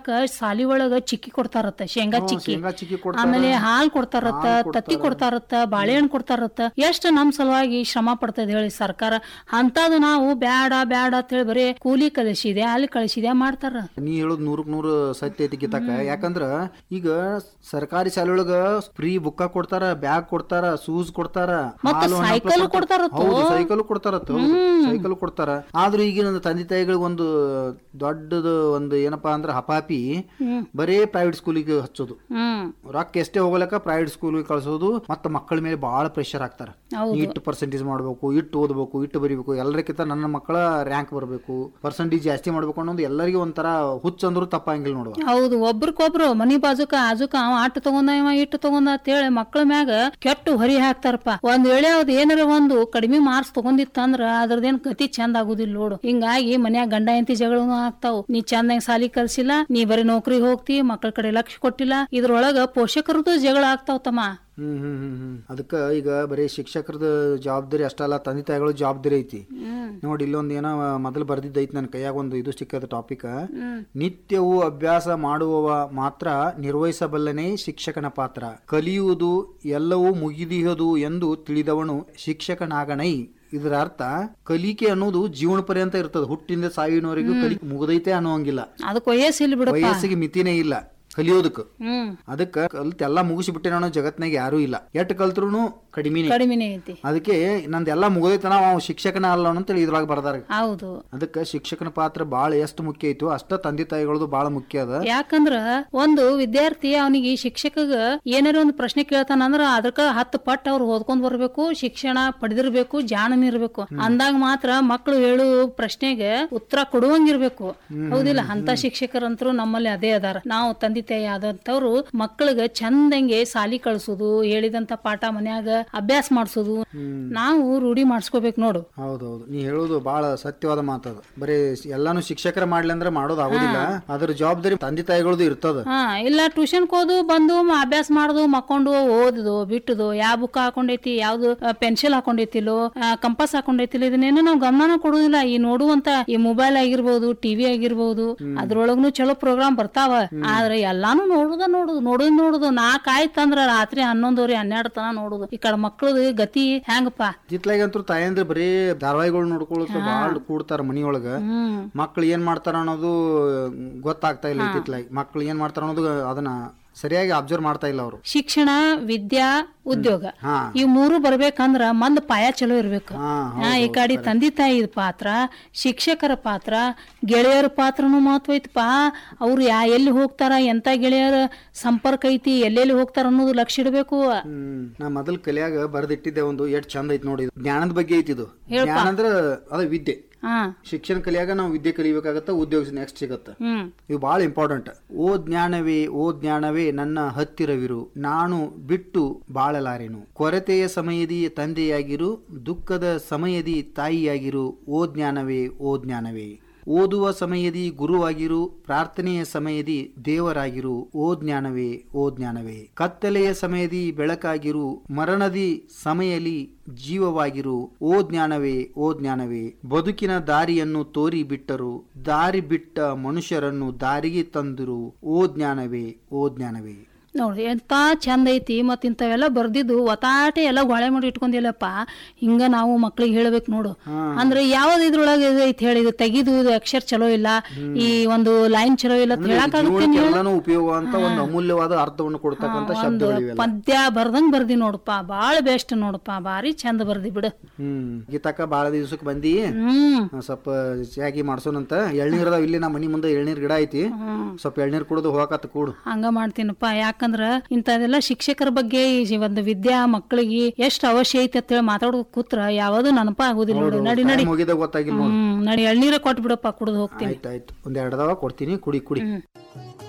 ಸಾಲಿ ಒಳಗ ಚಿಕ್ಕಿ ಕೊಡ್ತಾರತ್ತ ಶೇಂಗಾ ಚಿಕ್ಕಿ ಶೇಂಗಾ ಚಿಕ್ಕಿ ಕೊಡ್ತಾರ. ಆಮೇಲೆ ಹಾಲ್ ಕೊಡ್ತಾರತ್ತ ಹಾಲ್ ಕೊಡ್ತಾರ. ತತ್ತಿ ಕೊಡ್ತಾರತ್ತ ಬಾಳೆಹಣ್ಣು ಕೊಡ್ತಾರತ್ತ ಎಷ್ಟ್ ನಮ್ ಸಲುವಾಗಿ ಶ್ರಮ ಪಡ್ತದ ಹೇಳಿ ಸರ್ಕಾರ ಅಂತದ್ ನಾವು ಬ್ಯಾಡ ಬ್ಯಾಡ ಅಂತ ಹೇಳಿ ಬರೀ ಕೂಲಿ ಕಳಿಸಿದೆ ಅಲ್ಲಿ ಕಳಿಸಿದೆ ಮಾಡ್ತಾರ ನೀ ಹೇಳೋದ್ ನೂರಕ್ ನೂರು ಸತ್ಯ ಐತಿ ಗೀತಕ್ಕ ಯಾಕಂದ್ರ ಈಗ ಸರ್ಕಾರಿ ಶಾಲೆಯೊಳಗ ಫ್ರೀ ಬುಕ್ಕ ಕೊಡ್ತಾರ ಬ್ಯಾಗ್ ಕೊಡ್ತಾರ ಶೂಸ್ ಕೊಡ್ತಾರ ಮತ್ತ ಹಾಲು ಹಣ್ಣು ಸೈಕಲ್ ಹಂಪ್ಲ ಕೊಡ್ತಾರತ್ತು. ಹೌದು ಸೈಕಲ್ ಕೊಡ್ತಾರತ್ತ ಸೈಕಲ್ ಕೊಡ್ತಾರ ಆದ್ರೂ ಈಗಿನ ತಂದೆ ತಾಯಿಗಳಿಗೆ ಒಂದು ದೊಡ್ಡದು ಒಂದು ಏನಪ್ಪಾ ಅಂದ್ರ ಹಪಾಪಿ ಬರೇ ಪ್ರೈವೇಟ್ ಸ್ಕೂಲಿಗೆ ಹಚ್ಚೋದು ಹ್ಮ್ ರೊಕ್ಕ ಎಷ್ಟೇ ಹೋಗ್ಲಕ್ಕ ಪ್ರೈವೇಟ್ ಸ್ಕೂಲ್ಗೆ ಕಳ್ಸೋದು ಮತ್ತ ಮಕ್ಕಳ ಮೇಲೆ ಬಹಳ ಪ್ರೆಷರ್ ಹಾಕ್ತಾರ ಹೌದು. ಇಟ್ಟು ಪರ್ಸೆಂಟೇಜ್ ಮಾಡ್ಬೇಕು ಇಟ್ಟು ಓದ್ಬೇಕು ಇಟ್ಟು ಬರಿಬೇಕು ಎಲ್ಲರಿಗಿಂತ ನನ್ನ ಮಕ್ಕಳ ರ್ಯಾಂಕ್ ಬರಬೇಕು ಪರ್ಸೆಂಟೇಜ್ ಜಾಸ್ತಿ ಮಾಡ್ಬೇಕು ಅನ್ನೋದು ಎಲ್ಲರಿಗೂ ಒಂಥರ ಹುಚ್ಚ ಅಂದ್ರೂ ತಪ್ಪಂಗಿಲ್ಲ ನೋಡುವ ಹೌದು ಒಬ್ರಿಗೊಬ್ರು ಮನಿ ಬಾಜುಕ ಆಜುಕ ಅವ ಆಟ ತಗೊಂಡ ಇವ ಇಟ್ಟು ತಗೊಂಡ ಅಂತೇಳಿ ಮಕ್ಳ ಮ್ಯಾಗ ಕೆಟ್ಟು ಹೊರಿ ಹಾಕ್ತಾರಪ್ಪ ಒಂದ್ ವೇಳೆ ಅದ್ ಏನಾರ ಒಂದು ಕಡಿಮೆ ಮಾರ್ಕ್ಸ್ ತಗೊಂಡಿತ್ತಂದ್ರ ಅದ್ರದೇನ್ ಗತಿ ಚಂದ ಆಗುದಿಲ್ಲ ನೋಡು ಹಿಂಗಾಗಿ ಮನ್ಯಾಗ ಗಂಡ ಹೆಂಡತಿ ಜಗಳನು ಆಗ್ತಾವ್ ನೀ ಚಂದಂಗ್ ಸಾಲಿ ಕಲ್ಸಿಲ್ಲ ನೀ ಬರೀ ನೌಕರಿಗೆ ಹೋಗ್ತಿ ಮಕ್ಕಳ ಕಡೆ ಲಕ್ಷ್ಯ ಕೊಟ್ಟಿಲ್ಲ ಇದ್ರೊಳಗ ಪೋಷಕರದು ಜಗಳ ಆಗ್ತಾವ್ ತಮ್ಮ ಹ್ಮ್ ಹ್ಮ್ ಹ್ಮ್ ಹ್ಮ್ ಅದಕ್ಕ ಈಗ ಬರೀ ಶಿಕ್ಷಕರದ ಜವಾಬ್ದಾರಿ ಅಷ್ಟಲ್ಲ ತಂದೆ ತಾಯಿಗಳ ಜವಾಬ್ದಾರಿ ಐತಿ ನೋಡಿ ಇಲ್ಲೊಂದ್ ಏನೋ ಮೊದಲು ಬರ್ದಿದ್ದೈತಿ ನನ್ನ ಕೈಯಾಗ ಒಂದು ಇದು ಸಿಕ್ಕದ ಟಾಪಿಕ್ ನಿತ್ಯವೂ ಅಭ್ಯಾಸ ಮಾಡುವವ ಮಾತ್ರ ನಿರ್ವಹಿಸಬಲ್ಲನೇ ಶಿಕ್ಷಕನ ಪಾತ್ರ ಕಲಿಯುವುದು ಎಲ್ಲವೂ ಮುಗಿದಿಹದು ಎಂದು ತಿಳಿದವನು ಶಿಕ್ಷಕನಾಗಣೈ ಇದರ ಅರ್ಥ ಕಲಿಕೆ ಅನ್ನೋದು ಜೀವನ ಪರ್ಯಂತ ಇರ್ತದ ಹುಟ್ಟಿಂದ ಸಾವಿನವರೆಗೂ ಕಲಿ ಮುಗದೈತೆ ಅನ್ನೋಂಗಿಲ್ಲ ಅದಕ್ಕೆ ವಯಸ್ಸಿಲ್ಲ ಬಿಡಪ್ಪ ವಯಸ್ಸಿಗೆ ಮಿತಿನೇ ಇಲ್ಲ ಕಲಿಯೋದಕ್ಕೆ ಹ್ಮ್ ಅದಕ್ಕ ಕಲ್ತ್ ಎಲ್ಲಾ ಮುಗಿಸಿಬಿಟ್ಟೆ ನಾನು ಜಗತ್ನಾಗ ಯಾರು ಇಲ್ಲ ಎಟ್ ಕಲ್ತ್ರುನು ಕಡಿಮೆನೆ ಕಡಿಮೆನೆ ಐತಿ ಅದಕ್ಕೆ ನಂದೆಲ್ಲ ಮುಗಿದೈತನ ಅವ ಶಿಕ್ಷಕನ ಅಲ್ಲ ಅಂತೇಳಿ ಇದ್ರೊಳಗೆ ಬರ್ದಾರ ಹೌದು ಅದಕ್ಕ ಶಿಕ್ಷಕನ ಪಾತ್ರ ಬಾಳ ಎಷ್ಟು ಮುಖ್ಯ ಐತು ಅಷ್ಟ ತಂದೆ ತಾಯಿಗಳದು ಬಾಳ ಮುಖ್ಯ ಅದ ಯಾಕಂದ್ರ ಒಂದು ವಿದ್ಯಾರ್ಥಿ ಅವನಿಗೆ ಶಿಕ್ಷಕಗ ಏನಾರ ಒಂದು ಪ್ರಶ್ನೆ ಕೇಳ್ತಾನಂದ್ರ ಅದಕ್ಕ ಹತ್ತು ಪಟ್ಟು ಅವ್ರು ಓದ್ಕೊಂಡ್ ಬರ್ಬೇಕು ಶಿಕ್ಷಣ ಪಡೆದಿರ್ಬೇಕು ಜಾಣನ್ ಇರ್ಬೇಕು ಅಂದಾಗ ಮಾತ್ರ ಮಕ್ಕಳು ಹೇಳು ಪ್ರಶ್ನೆಗೆ ಉತ್ತರ ಕೊಡುವಂಗಿರ್ಬೇಕು ಹೌದಿಲ್ಲ ಅಂತ ಶಿಕ್ಷಕರಂತರು ನಮ್ಮಲ್ಲಿ ಅದೇ ಅದಾರ ನಾವು ತಂದೆ ತಾಯಿ ಆದಂತವ್ರು ಮಕ್ಕಳಿಗೆ ಚಂದಂಗೆ ಸಾಲಿ ಕಳ್ಸೋದು ಹೇಳಿದಂತ ಪಾಠ ಮನ್ಯಾಗ ಅಭ್ಯಾಸ ಮಾಡ್ಸೋದು ನಾವು ರೂಢಿ ಮಾಡಿಸ್ಕೋಬೇಕು ನೋಡು ಹೌದೌದು ನೀ ಹೇಳೋದು ಬಾಳ ಸತ್ಯವಾದ ಮಾತದ ಬರೀ ಎಲ್ಲಾನು ಶಿಕ್ಷಕರ ಮಾಡ್ಲಿ ಅಂದ್ರೆ ಮಾಡೋದು ಆಗೋದಿಲ್ಲ ಅದ್ರ ಜವಾಬ್ದಾರಿ ತಂದೆ ತಾಯಿಗಳದು ಇರ್ತದ ಹಾ ಇಲ್ಲ ಟ್ಯೂಷನ್ ಹೋದು ಬಂದು ಮ- ಅಭ್ಯಾಸ ಮಾಡುದು ಮಕ್ಕೊಂಡು ಓದುದು ಬಿಟ್ಟುದು ಯಾವ ಬುಕ್ ಹಾಕೊಂಡೈತಿ ಯಾವ್ದು ಪೆನ್ಸಿಲ್ ಹಾಕೊಂಡೈತಿಲೋ ಕಂಪಾಸ್ ಹಾಕೊಂಡೈತಿಲ್ಲ ಇದನ್ನೇನು ನಾವು ಗಮನ ಕೊಡುದಿಲ್ಲ ಈ ನೋಡುವಂತ ಈ ಮೊಬೈಲ್ ಆಗಿರ್ಬೋದು ಟಿವಿ ಆಗಿರ್ಬೋದು ಅದ್ರೊಳಗ್ನು ಚಲೋ ಪ್ರೋಗ್ರಾಮ್ ಬರ್ತಾವ ಆದ್ರೆ ಎಲ್ಲಾನು ನೋಡುದ ನೋಡುದು ನೋಡುದ್ ನೋಡುದು ನಾಲ್ಕ್ ಆಯ್ತಂದ್ರ ರಾತ್ರಿ ಹನ್ನೊಂದುವರೆ ಹನ್ನೆರಡು ತನ ನೋಡುದು ಈ ಕಡೆ ಮಕ್ಳದ್ ಗತಿ ಹೆಂಗಪ್ಪ ಇತ್ಲಾಗಂತೂ ತಾಯಂದ್ರ ಬರೀ ಧಾರಾವಾಹಿಗಳು ನೋಡ್ಕೊಳಕ ಬಾಳ ಕೂಡ್ತಾರ ಮನಿಯೊಳಗ ಹ್ಮ್ ಮಕ್ಳು ಏನ್ ಮಾಡ್ತಾರ ಅನ್ನೋದು ಗೊತ್ತಾಗ್ತಾ ಇಲ್ಲ ಇತ್ತಿತ್ಲಾಗಿ ಮಕ್ಳು ಏನ್ ಮಾಡ್ತಾರ ಅನ್ನೋದು ಅದನ್ನ ಸರಿಯಾಗಿ ಅಬ್ಸರ್ವ್ ಮಾಡ್ತಾ ಇಲ್ಲ ಅವರು ಶಿಕ್ಷಣ ವಿದ್ಯಾ ಉದ್ಯೋಗ ಹಾ ಈ ಮೂರು ಬರ್ಬೇಕಂದ್ರ ಮಂದ್ ಪಾಯ ಚಲೋ ಇರ್ಬೇಕು ಹಾ ಹಾ ಈ ಕಡೆ ತಂದೆ ತಾಯಿ ಪಾತ್ರ ಶಿಕ್ಷಕರ ಪಾತ್ರ ಗೆಳೆಯರ ಪಾತ್ರನು ಮಹತ್ವ ಐತಪ್ಪ ಅವ್ರು ಯಾ ಎಲ್ಲಿ ಹೋಗ್ತಾರ ಎಂತ ಗೆಳೆಯರ ಸಂಪರ್ಕ ಐತಿ ಎಲ್ಲೆಲ್ಲಿ ಹೋಗ್ತಾರ ಅನ್ನೋದು ಲಕ್ಷ್ಯ ಇಡಬೇಕು ಹ್ಮ್ ನಾ ಮೊದಲ್ ಕಲಿಯಾಗ ಬರ್ದಿಟ್ಟಿದ್ದೆ ಒಂದು ಎಷ್ಟ್ ಚಂದ ಐತಿ ನೋಡಿ ಇದು. ಜ್ಞಾನದ ಬಗ್ಗೆ ಐತಿ ಇದು ಜ್ಞಾನ ಅಂದ್ರ ಅದ ವಿದ್ಯೆ ಹಾ ಶಿಕ್ಷಣ ಕಲಿಯಾಗ ನಾವು ವಿದ್ಯೆ ಕಲಿಬೇಕಾಗತ್ತ ಉದ್ಯೋಗ ನೆಕ್ಸ್ಟ್ ಸಿಗತ್ತ ಹ್ಮ್ ಇವು ಬಹಳ ಇಂಪಾರ್ಟೆಂಟ್ ಓ ಜ್ಞಾನವೇ ಓ ಜ್ಞಾನವೇ ನನ್ನ ಹತ್ತಿರವಿರು ನಾನು ಬಿಟ್ಟು ಬಾಳಲಾರೆನು ಕೊರತೆಯ ಸಮಯದಿ ತಂದೆಯಾಗಿರು ದುಃಖದ ಸಮಯದಿ ತಾಯಿಯಾಗಿರು ಓ ಜ್ಞಾನವೇ ಓ ಜ್ಞಾನವೇ ಓದುವ ಸಮಯದಿ ಗುರುವಾಗಿರು ಪ್ರಾರ್ಥನೆಯ ಸಮಯದಿ ದೇವರಾಗಿರು ಓ ಜ್ಞಾನವೇ ಓ ಜ್ಞಾನವೇ ಕತ್ತಲೆಯ ಸಮಯದಿ ಬೆಳಕಾಗಿರು ಮರಣದಿ ಸಮಯಲಿ ಜೀವವಾಗಿರು ಓ ಜ್ಞಾನವೇ ಓ ಜ್ಞಾನವೇ ಬದುಕಿನ ದಾರಿಯನ್ನು ತೋರಿ ಬಿಟ್ಟರು ದಾರಿ ಬಿಟ್ಟ ಮನುಷ್ಯರನ್ನು ದಾರಿಗೆ ತಂದಿರು ಓ ಜ್ಞಾನವೇ ಓ ಜ್ಞಾನವೇ ನೋಡ್ರಿ ಎಂತ ಚಂದ ಐತಿ ಮತ್ ಇಂಥವೆಲ್ಲ ಬರ್ದಿದ್ದು ಒತಾಟೆ ಎಲ್ಲ ಗೊಳೆ ಮಾಡಿ ಇಟ್ಕೊಂಡಿಲ್ಲಪ್ಪ ಹಿಂಗ ನಾವು ಮಕ್ಳಿಗೆ ಹೇಳ್ಬೇಕು ನೋಡು ಅಂದ್ರೆ ಯಾವ್ದು ಇದ್ರೊಳಗೆ ಇದು ಐತಿ ಹೇಳಿ ಇದು ತೆಗಿದು ಇದು ಅಕ್ಷರ ಚಲೋ ಇಲ್ಲ ಈ ಒಂದು ಲೈನ್ ಚಲೋ ಇಲ್ಲ ಅಂತ ಹೇಳಕ್ಕಾಗುತ್ತೆ ಜೀವನಕ್ಕೆ ಎಲ್ಲಾನು ಉಪಯೋಗ ಅಂತ ಒಂದು ಅಮೂಲ್ಯವಾದ ಅರ್ಥವನ್ನು ಕೊಡ್ತಕ್ಕಂತ ಶಬ್ದಗಳಿವೆಲ್ಲ ಪದ್ಯ ಬರ್ದಂಗ್ ಬರ್ದಿ ನೋಡಪ್ಪ ಬಾಳ ಬೆಸ್ಟ್ ನೋಡಪ್ಪ ಬಾರಿ ಚಂದ ಬರ್ದಿ ಬಿಡು ಹ್ಮ್ ಗೀತಾಕ ಬಾಳ ದಿವ್ಸಕ್ಕೆ ಬಂದಿ ಹ್ಮ್ ಆ, ಸ್ವಲ್ಪ ಚಾಗಿ ಮಾಡ್ಸೋಣಂತ ಎಳ್ನೀರ್ ಅದಾವ ಇಲ್ಲಿ ನಮ್ಮ ಮನಿ ಮುಂದೆ ಎಳ್ನೀರ್ ಗಿಡ ಐತಿ ಸ್ವಲ್ಪ ಎಳ್ನೀರ್ ಕುಡಿದು ಹೋಗಕತ್ತ ಕೂಡು ಹಂಗ ಮಾಡ್ತೀನಪ್ಪ ಯಾಕಂದ್ರ ಇಂಥದೆಲ್ಲ ಶಿಕ್ಷಕರ ಬಗ್ಗೆ ಈ ಒಂದು ವಿದ್ಯಾ ಮಕ್ಕಳಿಗೆ ಎಷ್ಟ್ ಅವಶ್ಯ ಐತಿ ಅಂತ ಹೇಳಿ ಮಾತಾಡೋ ಕೂತ್ರ ಯಾವುದು ನೆನಪ ಆಗುದಿಲ್ಲ ನೋಡಿ ನಡಿ ನಡಿ ಮುಗಿದ ಗೊತ್ತಾಗಿಲ್ಲ ನೋಡು ಹ್ಮ್ ನಡಿ ಎಳ್ನೀರ ಕೊಟ್ಬಿಡಪ್ಪ ಕುಡ್ದು ಹೋಗ್ತೀನಿ ಆಯ್ತಾಯ್ತು ಒಂದ್ ಎರಡ್ ಅದಾವ ಕೊಡ್ತೀನಿ ಕುಡಿ ಕುಡಿ ಹ್ಮ್